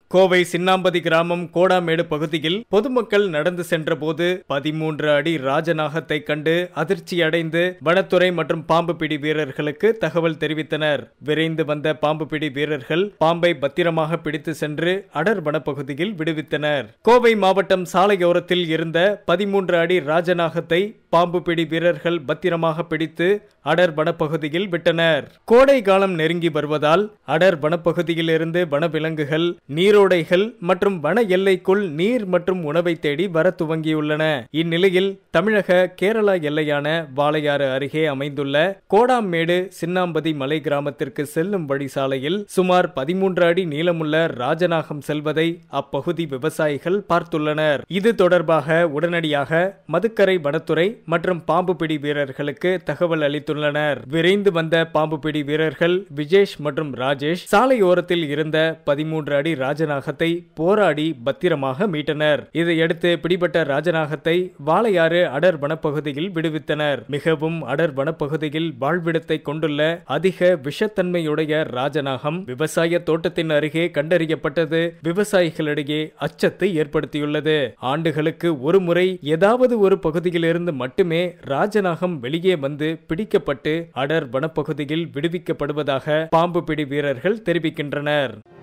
கோவை சின்னாம்பதி கிராமம் கோடாமேடு பகுதியில் பொதுமக்கள் நடந்து சென்றபோது பதிமூன்று அடி ராஜநாகத்தை கண்டு அதிர்ச்சியடைந்து வனத்துறை மற்றும் பாம்பு பிடி வீரர்களுக்கு தகவல் தெரிவித்தனர் விரைந்து வந்த பாம்பு பிடி வீரர்கள் பாம்பை பத்திரமாக பிடித்து சென்று அடர் வனப்பகுதியில் விடுவித்தனர் கோவை மாவட்டம் சாலையோரத்தில் இருந்த பதிமூன்று அடி ராஜநாகத்தை பாம்பு பிடி வீரர்கள் பத்திரமாக பிடித்து அடர் வனப்பகுதியில் விட்டனர் கோடை காலம் நெருங்கி வருவதால் அடர் வனப்பகுதியில் இருந்து வனவிலங்குகள் நீரோடைகள் மற்றும் வன எல்லைக்குள் நீர் மற்றும் உணவை தேடி வர துவங்கியுள்ளன இந்நிலையில் தமிழக கேரளா எல்லையான வாளையாறு அருகே அமைந்துள்ள கோடாம்மேடு சின்னாம்பதி மலை கிராமத்திற்கு செல்லும் வழி சாலையில் சுமார் பதிமூன்று அடி நீளமுள்ள ராஜநாகம் செல்வதை அப்பகுதி விவசாயிகள் பார்த்துள்ளனர் இது தொடர்பாக உடனடியாக மதுக்கரை வனத்துறை மற்றும் பாம்பு பிடி வீரர்களுக்கு தகவல் அளித்துள்ளனர் விரைந்து வந்த பாம்பு பிடி வீரர்கள் விஜேஷ் மற்றும் ராஜேஷ் சாலையோரத்தில் இருந்த பதிமூன்று அடி ராஜநாகத்தை போராடி பத்திரமாக மீட்டனர் இதையடுத்து பிடிபட்ட ராஜநாகத்தை வாளையாறு அடர் வனப்பகுதியில் விடுவித்தனர் மிகவும் அடர் வனப்பகுதியில் வாழ்விடத்தை கொண்டுள்ள அதிக விஷத்தன்மையுடைய ராஜநாகம் விவசாய தோட்டத்தின் அருகே கண்டறியப்பட்டது விவசாயிகளிடையே அச்சத்தை ஏற்படுத்தியுள்ளது ஆண்டுகளுக்கு ஒரு முறை ஏதாவது ஒரு பகுதியிலிருந்து மட்டுமே ராஜநாகம் வெளியே வந்து பிடிக்கப்பட்டு அடர் வனப்பகுதியில் விடுவிக்கப்படுவதாக பாம்பு பிடி வீரர்கள் தெரிவிக்கின்றனர்